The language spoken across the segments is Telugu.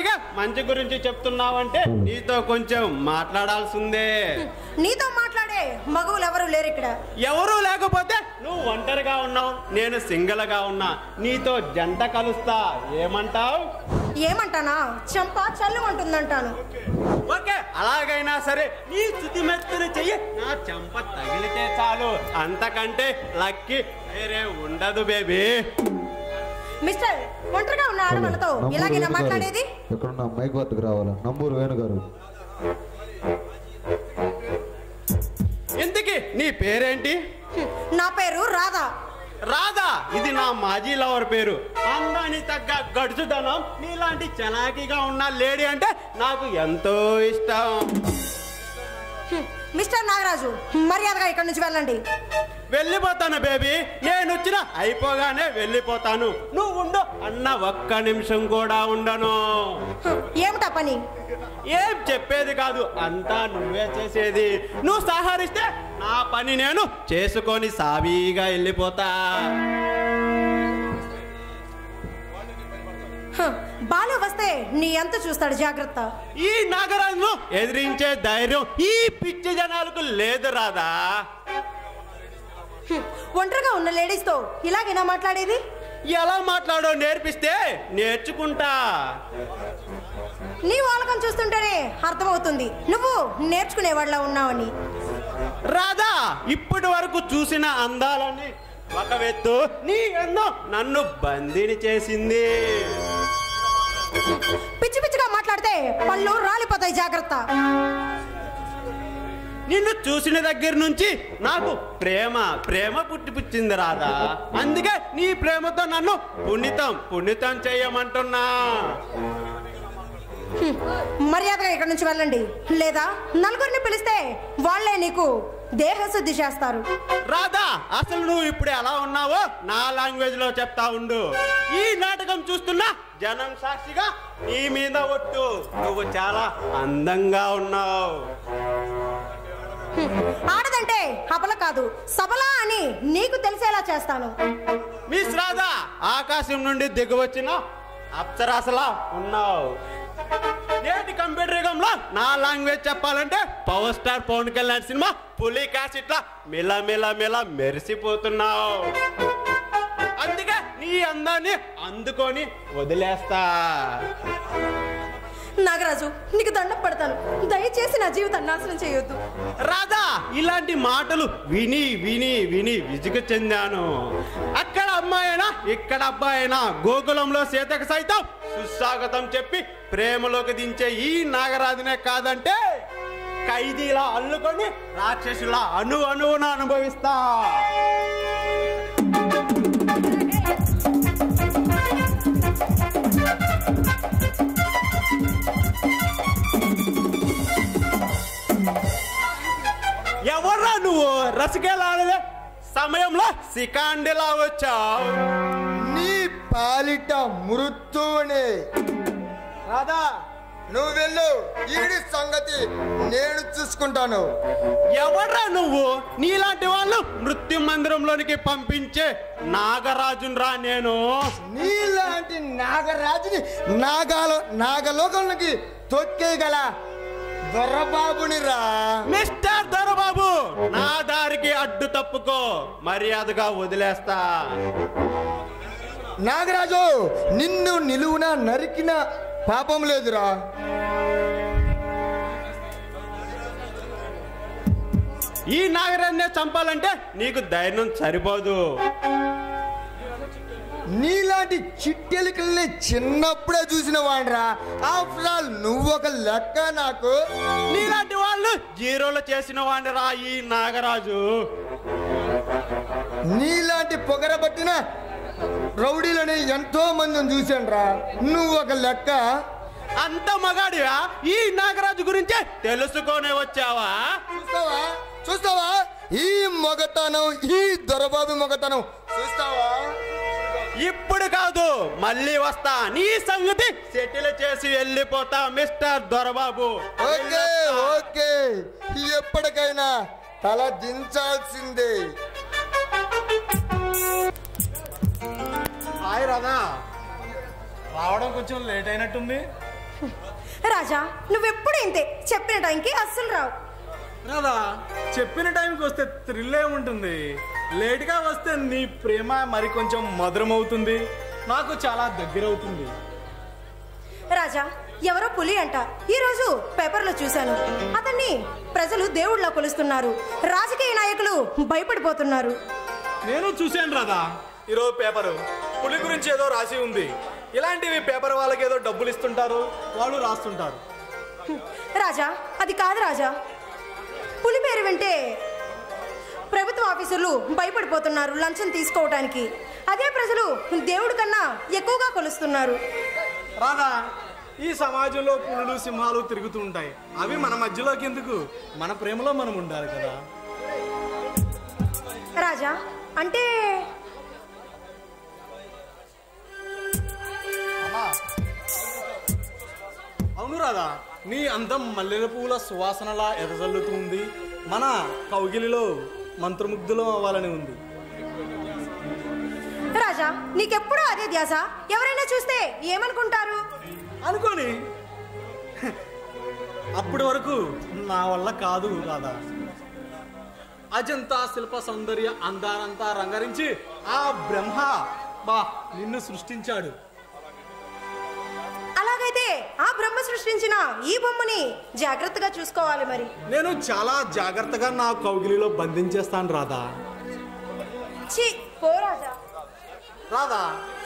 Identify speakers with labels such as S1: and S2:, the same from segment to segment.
S1: నాగరాజుగా మంచి గురించి చెప్తున్నావంటే నీతో కొంచెం మాట్లాడాల్సిందే
S2: నీతో మాట్లాడే మగవులు ఎవరు లేరు ఇక్కడ
S1: ఎవరూ లేకపోతే నువ్వు ఒంటరిగా ఉన్నావు నేను సింగిల్ గా ఉన్నా నీతో జంట కలుస్తా ఏమంటావు
S2: ఏమంటానా చంప చల్లు అంటుందంటాను
S1: ఓకే అలాగైనా సరే నీ స్థుతి మెత్తున చెయ్యి నా చెంప తగిలితే చాలు అంతకంటే లక్కి వేరే ఉండదు బేబీ
S2: మిస్టర్ ఒంటరిగా ఉన్న ఆడవాళ్ళతో
S3: నంబూరు
S2: ఇలాగేనా
S3: వేణు గారు,
S2: మాట్లాడేది
S3: ఎక్కడున్న మైక్ వద్దకు రావాలా నంబూరు వేణు గారు
S1: ఇంతకీ నీ పేరేంటి
S2: హ్మ్, నా పేరు రాధా
S1: రాధా ఇది నా మాజీ లవర్ పేరు అందానికి తగ్గ గడుచుదనం నీలాంటి చలాకీగా ఉన్న లేడీ అంటే నాకు ఎంతో ఇష్టం
S2: హ్మ్, మిస్టర్ నాగరాజు మర్యాదగా ఇక్కడి నుంచి వెళ్ళండి
S1: వెళ్ళిపోతాను బేబీ నేను వచ్చిన అయిపోగానే వెళ్ళిపోతాను నువ్వు ఉండు అన్న ఒక్క నిమిషం కూడా ఉండను
S2: హ్మ్, ఏమిటా పని
S1: ఏం చెప్పేది కాదు అంతా నువ్వే చేసేది నువ్వు సహరిస్తే నా పని నేను చేసుకొని సావీగా వెళ్ళిపోతా
S2: హ్మ్, బాలు వస్తే నీ ఎంత చూస్తాడు జాగ్రత్త
S1: ఈ నగరాలను ఎదిరించే ధైర్యం ఈ పిచ్చి జనాలకు లేదు రాదా
S2: హ్మ్, ఒంటరిగా ఉన్న లేడీస్ తో ఇలాగేనా మాట్లాడేది
S1: ఎలా మాట్లాడో నేర్పిస్తే నేర్చుకుంటా
S2: నీ వాళ్ళకం చూస్తుంటేనే అర్థమవుతుంది నువ్వు నేర్చుకునేవాళ్ళ ఉన్నావని
S1: రాధా ఇప్పటి వరకు చూసిన అందాలని ఒక వెత్తు నీ అందం నన్ను బందీని చేసింది
S2: పిచ్చి పిచ్చిగా మాట్లాడితే పళ్ళు రాలిపోతాయి జాగ్రత్త
S1: నిన్ను చూసిన దగ్గర నుంచి నాకు ప్రేమ ప్రేమ పుట్టిపుచ్చింది రాధా అందుకే నీ ప్రేమతో నన్ను పుణితం పుణితం చేయమంటున్నా
S2: హ్మ్, మర్యాదగా ఇక్కడి నుంచి వెళ్ళండి లేదా నలుగురిని పిలిస్తే వాళ్ళే నీకు దేహశుద్ధి చేస్తారు
S1: రాధా అసలు నువ్వు ఇప్పుడు ఎలా ఉన్నావో నా లాంగ్వేజ్ లో చెప్తా ఉండు ఈ నాటకం చూస్తున్నా జనం సాక్షిగా నీ మీద ఒట్టు నువ్వు చాలా అందంగా ఉన్నావు
S2: హ్మ్, ఆడదంటే అబల కాదు సబలా అని నీకు తెలిసేలా చేస్తాను
S1: మిస్ రాధా ఆకాశం నుండి దిగవచ్చిన అప్సరాసలా ఉన్నావు నేటి కంప్యూటర్ యుగంలో నా లాంగ్వేజ్ చెప్పాలంటే power star Pawan Kalyan cinema Puli క్యాసెట్లా మిల మిల మిల మెరిసిపోతున్నావు అందుకే నీ అందాన్ని అందుకొని వదిలేస్తా
S2: నాగరాజు నీకు దండం పడతాను దయచేసి నా జీవితాన్ని నాశనం చేయొద్దు
S1: రాధా ఇలాంటి మాటలు విని విని విని విసుగు చెందాను అక్కడ అమ్మాయినా ఇక్కడ అబ్బాయినా గోకులంలో సీతకు సైతం సుస్వాగతం చెప్పి ప్రేమలోకి దించే ఈ నాగరాజునే కాదంటే ఖైదీలా అల్లుకొని రాక్షసులా అణు అణువున అనుభవిస్తా ఎవర్రా నువ్వు రసికేలాడే సమయంలో సికాండిలా వచ్చావు
S4: నీ పాలిట మృత్యువుని రాధా నువ్వు వెళ్ళు ఈడి సంగతి నేను చూసుకుంటాను
S1: ఎవర్రా నువ్వు నీలాంటి వాళ్ళు మృత్యు మందిరంలోనికి పంపించే నాగరాజున్ రా నేను
S4: నీలాంటి నాగరాజుని నాగాల నాగలోకంలోకి తొక్కేయగల దొరబాబుని రా
S1: మిస్టర్ దొరబాబు నా దారికి అడ్డు తప్పుకో మర్యాదగా వదిలేస్తా
S4: నాగరాజు నిన్ను నిలువున నరికిన పాపం లేదురా
S1: ఈ నాగరాజునే చంపాలంటే నీకు ధైర్యం సరిపోదు
S4: నీలాంటి చిట్టెలికల్ని చిన్నప్పుడే చూసిన వాడ్రా ఆఫ్టర్ ఆల్ నువ్వు ఒక లెక్క నాకు
S1: నీలాంటి వాళ్ళు జీరోలు చేసిన వాడిని రా ఈ నాగరాజు
S4: నీలాంటి పొగరబట్టిన రౌడీలని ఎంతో మందిని చూశానురా నువ్వు ఒక లెక్క
S1: అంత మగాడివా ఈ నాగరాజు గురించే తెలుసుకొనే వచ్చావా
S4: చూస్తావా చూస్తావా ఈ మొగతనం ఈ దొరబాబు మొగతనం చూస్తావా
S1: ఇప్పుడు కాదు మళ్ళీ వస్తా నీ సంగతి సెటిల్ చేసి వెళ్ళిపోతా మిస్టర్ దొరబాబు
S4: ఓకే ఓకే ఎప్పటికైనా తల దించాల్సిందే
S5: హాయ్ రాధా రావడం కొంచెం లేట్ అయినట్టుంది
S2: రాజా నువ్వెప్పుడు ఇంతే చెప్పిన టైంకి అస్సలు రావు
S5: రాదా చెప్పిన టైంకి వస్తే థ్రిల్ ఉంటుంది లేట్గా వస్తే నీ ప్రేమ మరి కొంచెం మధురం అవుతుంది నాకు చాలా దగ్గర అవుతుంది
S2: రాజా ఎవరో పులి అంట ఈ రోజు పేపర్లో చూశాను అతన్ని ప్రజలు దేవుళ్ళ కొలుస్తున్నారు రాజకీయ నాయకులు భయపడిపోతున్నారు
S5: నేను చూశాను రాదా ఈరోజు పేపరు పులి గురించి ఏదో రాసి ఉంది ఇలాంటివి పేపర్ వాళ్ళకి ఏదో డబ్బులు ఇస్తుంటారు వాళ్ళు రాస్తుంటారు
S2: రాజా అది కాదు రాజా పులి పేరు వింటే ప్రభుత్వ ఆఫీసర్లు భయపడిపోతున్నారు లంచం తీసుకోవటానికి అదే ప్రజలు దేవుడి కన్నా ఎక్కువగా కొలుస్తున్నారు
S5: రాదా ఈ సమాజంలో పులులు సింహాలు తిరుగుతూ ఉంటాయి అవి మన మధ్యలోకి ఎందుకు మన ప్రేమలో మనం ఉండాలి కదా
S2: రాజా అంటే
S5: అవును రాదా నీ అందం మల్లెల పూల సువాసనలా ఎదజల్లుతుంది మన కౌగిలిలో మంత్రముగ్ధులం అవ్వాలని ఉంది
S2: రాజా నీకెప్పుడూ అదే ధ్యాస ఎవరైనా చూస్తే ఏమనుకుంటారు
S5: అనుకోని అప్పటి వరకు నా వల్ల కాదు రాదా అజంతా శిల్ప సౌందర్య అందానంతా రంగరించి ఆ బ్రహ్మ బా నిన్ను సృష్టించాడు
S2: అలాగైతే ఆ బ్రహ్మ సృష్టించిన ఈ బొమ్మని జాగ్రత్తగా చూసుకోవాలి మరి
S5: నేను చాలా జాగ్రత్తగా నా కౌగిలిలో బంధించేస్తాను రాధా
S2: ఛీ పో రాజా
S5: రాధా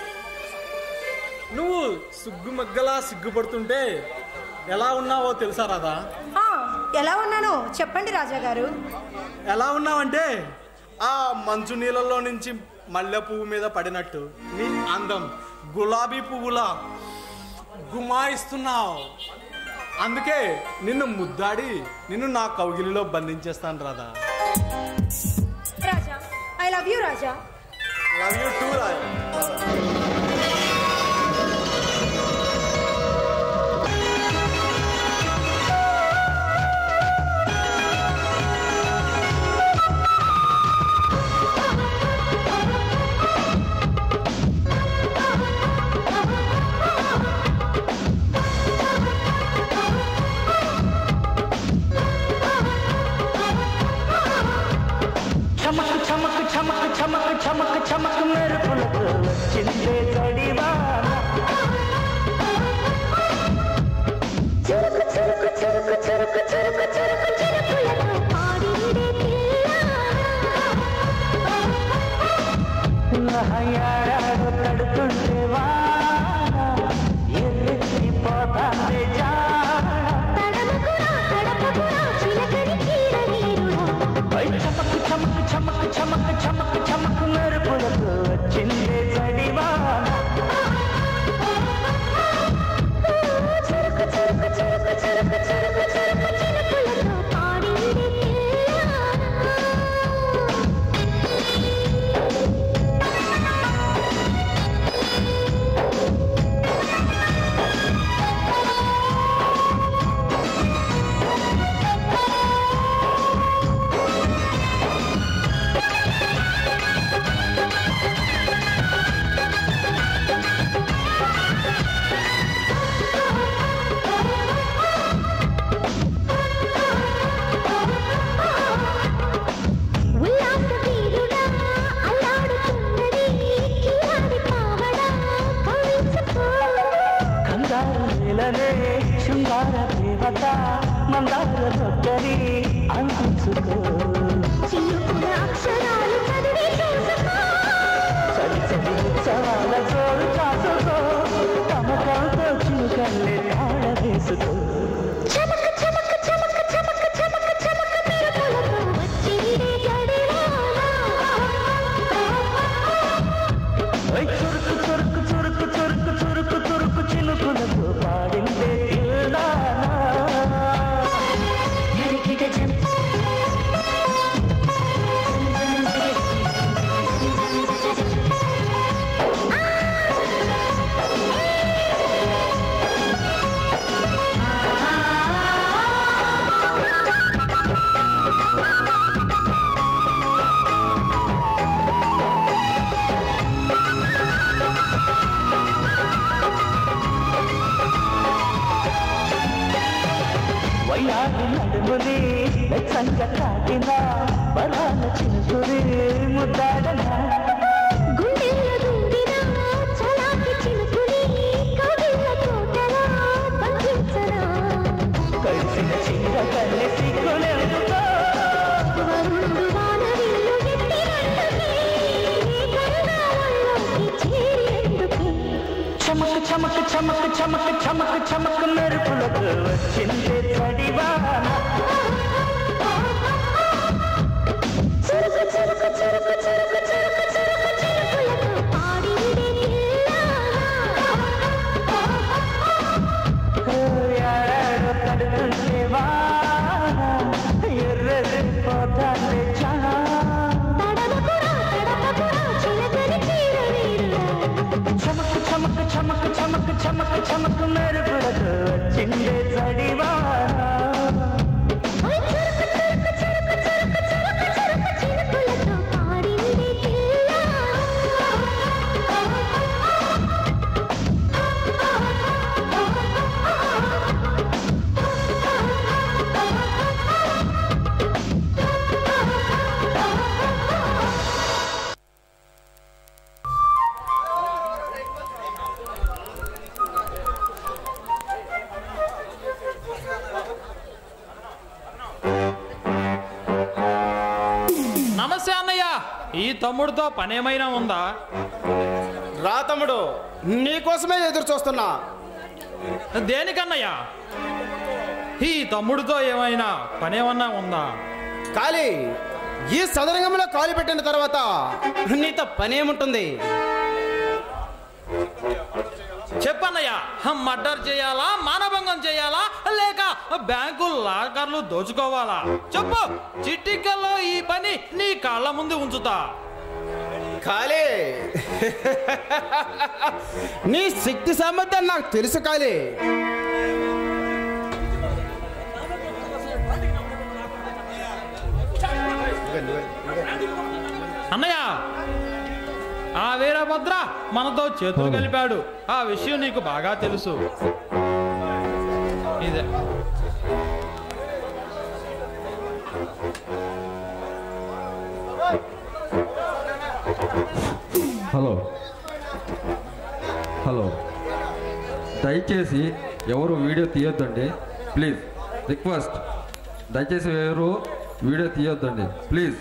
S5: నువ్వు సిగ్గుమగ్గలా సిగ్గుపడుతుంటే ఎలా ఉన్నావో తెలుసా రాధా
S2: ఆ, ఎలా ఉన్నానో చెప్పండి రాజా గారు
S5: ఎలా ఉన్నావంటే ఆ మంచు నీళ్ళలో నుంచి మల్లె పువ్వు మీద పడినట్టు నీ అందం గులాబీ పువ్వులా గుమాయిస్తున్నావు అందుకే నిన్ను ముద్దాడి నిన్ను నా కౌగిలిలో బంధించేస్తాను Radha
S2: Raja I love you Raja
S5: love you too Radha
S6: చమక్ చమక్ చమక్ చమక్ చమక్ చమక్ మెరుపులతో వచ్చిందే తడివాన
S7: చురుకు చురుకు చురుకు చురుకు చురుకు చురుకు చురుకులతో పాడిందే
S6: నహయారాడు తడుతుంటే వాన ఎల్లెత్తి పోతాందే జాన
S7: తడమకురా తడపకురా చిలకని చీర వీరుడా
S6: పై చమక్ చమక్ చమక్ చమక్ చమక్ చమక్ మెరుపులతో వచ్చిందే తడివాన
S7: చురుకు చురుకు చురుకు చురుకు చురుకు చురుకు చినుకులతో పాడిందే ఉల్లాస వీరుడా అల్లాడుతున్నది కిలాడి పావడా కవించుకో
S6: కంగారు నేలనే శృంగార దేవత మందార దొక్కరి అందించుకో
S7: చినుకుల అక్షరాలు చదివి చూసుకో
S6: చలి చలి ఉత్సవాల జోరు కాసుకో తమకంతో చినుకల్లే తాళ వేసుకో
S7: చమక చమక చమక చమక చమక చమక మెరుపులతో వచ్చిందే గడివాన
S6: ఓయ్ చురుకు చురుకు చురుకు చురుకు చురుకు చురుకు చినుకులతో పాడిందే ఇల్లానా
S7: గరికిట జం
S6: వయ్యారి నడుముని వెచ్చంగ తాకిన బలాల చినుకుని ముద్దాడనా
S7: గుండెల్లో దుండిన చలాకి చినుకుని కవిళ్ళ తోటలా పండించరా
S6: కలిసిన చీర కళ్ళె సిగ్గులెందుకో
S7: వరుణుడు వానవిల్లు ఎత్తినట్టుకే గంగావల్లోకి చేరేందుకే
S6: చమక్ చమక్ చమక్ చమక్ చమక్ చమక్ మెరుపులకు వచ్చిందే చడివాన
S7: చురుకు చురుకు చురుకు చురుకు చురుకు చురుకు చిరుకులతో పాడిందే
S6: యాడో తడుతుంటే వాన ఎర్రది పోతాందే చానా
S7: తడవకురా తడవకురా చిలకరి చీర నీరులా
S6: చమక్ చమక్ చమక్ చమక్ చమక్ చమక్ మెరుపులకు వచ్చిందే చడివాన
S7: చురుకు చురుకు చురుకు చురుకు చురుకు చురుకు చిరుకులతో పాడిందే
S8: నమస్తే అన్నయ్య ఈ తమ్ముడితో పనేమైనా ఉందా
S1: రా తమ్ముడు నీకోసమే ఎదురు చూస్తున్నా
S8: దేనికన్నయ్య ఈ తమ్ముడితో ఏమైనా పనేమన్నా ఉందా
S1: ఖాళీ ఈ సదరంగంలో కాలు పెట్టిన తర్వాత నీతో పనేముంటుంది
S8: చెప్పన్నయ్య మర్డర్ చేయాలా మానభంగం చేయాలా లేక బ్యాంకు లాకర్లు దోచుకోవాలా చెప్పు చిట్టికల్లో ఈ పని నీ కాళ్ళ ముందు ఉంచుతా
S1: ఖాళీ నీ శక్తి సామర్థ్యం నాకు తెలుసు ఖాళీ
S8: అన్నయ్య ఆ వీరభద్ర మనతో చేతులు కలిపాడు ఆ విషయం నీకు బాగా తెలుసు ఇదే
S3: హలో హలో దయచేసి ఎవరు వీడియో తీయొద్దండి ప్లీజ్ రిక్వెస్ట్ దయచేసి ఎవరు వీడియో తీయొద్దండి ప్లీజ్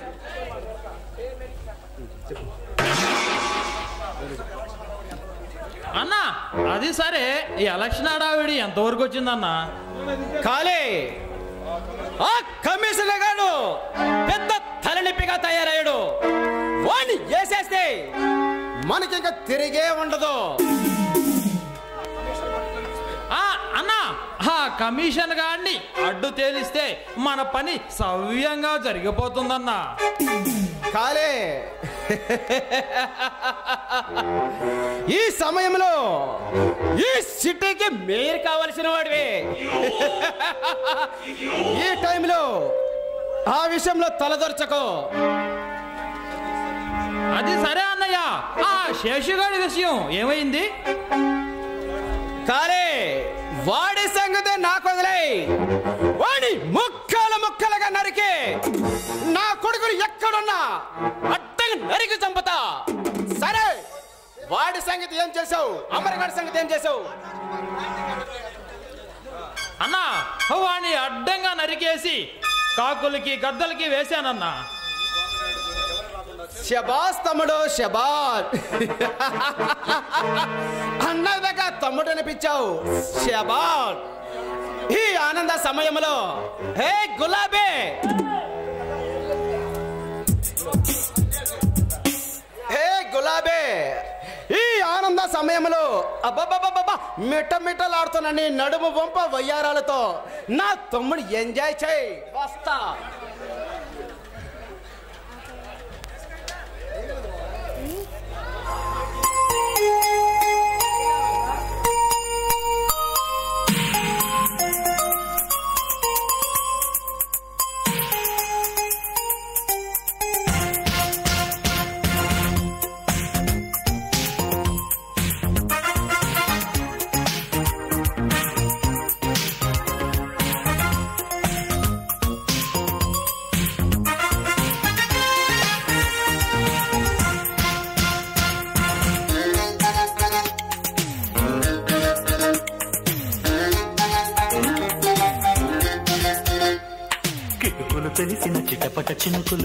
S8: అన్న అది సరే ఈ ఎలక్షన్ హడావిడి ఎంతవరకు వచ్చిందన్నా
S1: ఖాళీ ఆ కమిషనర్ గారు పెద్ద తలనొప్పిగా తయారయ్యాడు వాణ్ణి వేసేస్తే మనకింక తిరిగే ఉండదు
S8: ఆ అన్న ఆ కమిషన్ గాడిని అడ్డు తేలిస్తే మన పని సవ్యంగా జరిగిపోతుందన్నా
S1: ఖాళీ ఈ సమయంలో ఈ సిటీకి మేయర్ కావలసిన వాడివి ఈ టైంలో ఆ విషయంలో తలదొరచకో
S8: అది సరే అన్నయ్య ఆ శేషుగాడి విషయం ఏమైంది
S1: కానీ వాడి సంగతే నాకు వదిలేయ్ వాడి ముక్కలు ముక్కలుగా నరికి నా కొడుకులు ఎక్కడున్నా అడ్డంగా నరికి చంపుతా సరే వాడి సంగతి ఏం చేసావు అమరగాడి సంగతి ఏం చేసావు
S8: అన్నా వాణ్ణి అడ్డంగా నరికేసి కాకులకి గద్దలకి వేశానన్నా
S1: శబాస్ తమ్ముడు శబాస్ అన్నదగా తమ్ముడు అనిపించావు శబాస్ ఈ ఆనంద సమయంలో హే గులాబీ హే గులాబీ ఈ ఆనంద సమయంలో అబ్బబ్బబ్బబ్బా మిట్ట మిట్టలాడుతున్న నీ నడుము వంప వయ్యారాలతో నా తమ్ముడు ఎంజాయ్ చేయి వస్తా
S6: తెలిసిన చిటపట చినుకులు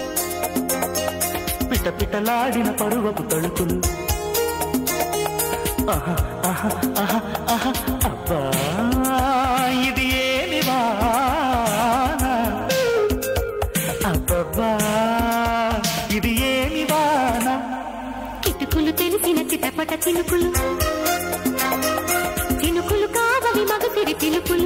S6: పిట పిటలాడిన పరువపు తడుకులు ఆహా, ఆహా, ఆహా, ఆహా, అబ్బా ఇది ఏమి వాన అబ్బబ్బా ఇది ఏమి వాన
S7: కిటుకులు తెలిసిన చిటపట చినుకులు చినుకులు కావవి మగసిరి పిలుపులు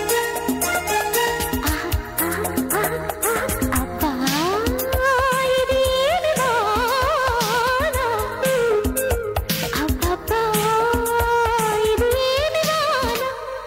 S7: అబ్బా ఇది ఏమి వాన? అబ్బబ్బా ఇది ఏమి వాన?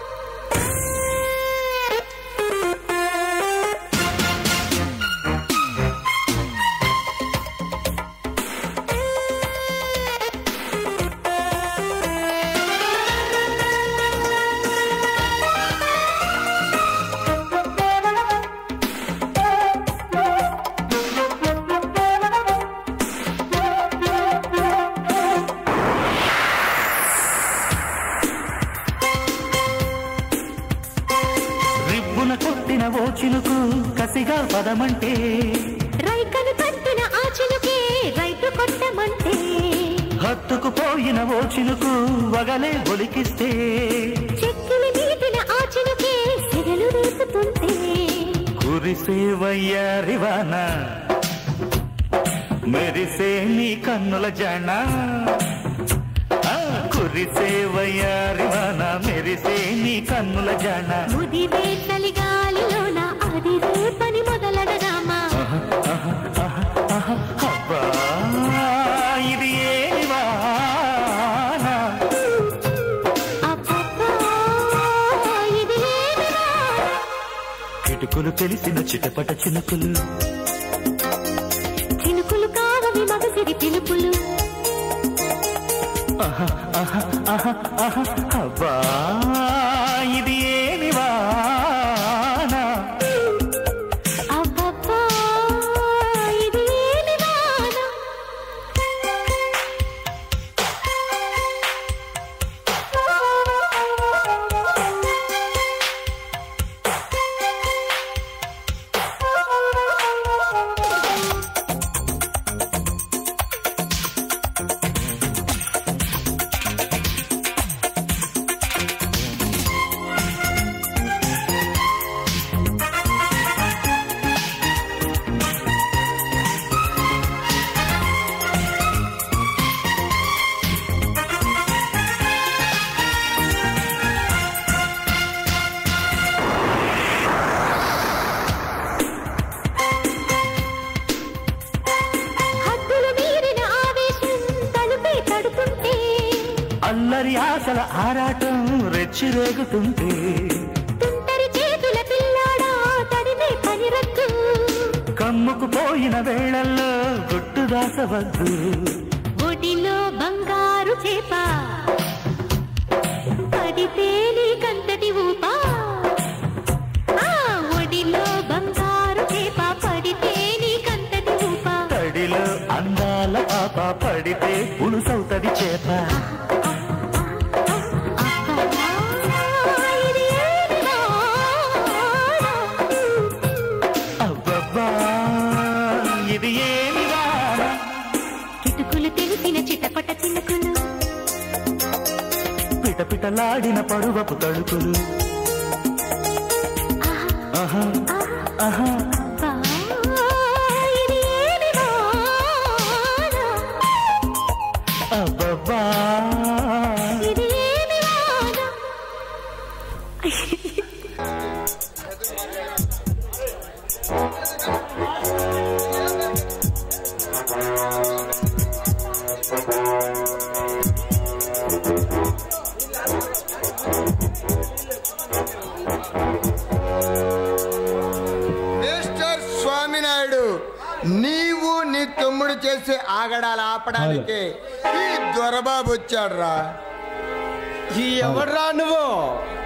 S6: రిబ్బున కొట్టిన ఓ చినుకు కసిగా పదమంటే
S7: రైకను కట్టిన ఆ చినుకే రైతు కొట్టమంటే
S6: హత్తుకు పోయిన ఓ చినుకు వగలే ఒలికిస్తే
S7: చెక్కులు నీటిన ఆ చినుకే సెగలు రేపుతుంటే
S6: కురిసే వయ్యారివాన మెరిసే నీ కన్నుల జాణ ఆ, కురిసే వయ్యారివాన మెరిసే నీ కన్నుల జాణ
S7: ముదిరే చలిగాలిలోన అది రేపని మొదలడదామా
S6: అబ్బా ఇది ఏమి వాన
S7: అబ్బబ్బా ఇది ఏమి వాన?
S6: కిటుకులు తెలిసిన చిటపట చినుకులు
S7: చినుకులు కావవి మగసిరి పిలుపులు
S6: ఆహా, ఆహా, ఆహా, ఆహా, అబ్బా ఇది ఏమి వాన
S7: అబ్బబ్బా ఇది ఏమి వాన? హద్దులు మీరిన ఆవేశం తలుపే తడుతుంటే
S6: అల్లరి ఆశల ఆరాటం రెచ్చిరేగుతుంటే
S7: తుంటరి చేతుల పిల్లాడా తడిమే పనిరద్దు
S6: కమ్ముకు పోయిన వేళల్లో గుట్టు దాసవద్దు
S7: ఒడిలో బంగారు చేప పడితే నీకంతటి ఊపా ఆ, ఒడిలో బంగారు చేప పడితే నీకంతటి ఊపా
S6: తడిలో అందాల పాప పడితే పులుసవుతది చేప
S7: ఇది ఏమి వాన?
S6: అబ్బబ్బా ఇది ఏమి వాన
S7: కిటుకులు తెలిసిన చిటపట చినుకులు
S6: పిటపిటలాడిన పరువపు తడుకులు ఆహా ఆహా
S7: అబ్బా, ఇది ఏమి వాన?
S6: అబ్బబ్బా
S7: ఇది ఏమి వాన?
S4: మిస్టర్ స్వామినాయుడు నీవు నీ తమ్ముడు చేసే ఆగడాలు ఆపడానికి ఈ దొరబాబు వచ్చాడురా
S1: ఈ ఎవర్రా నువ్వు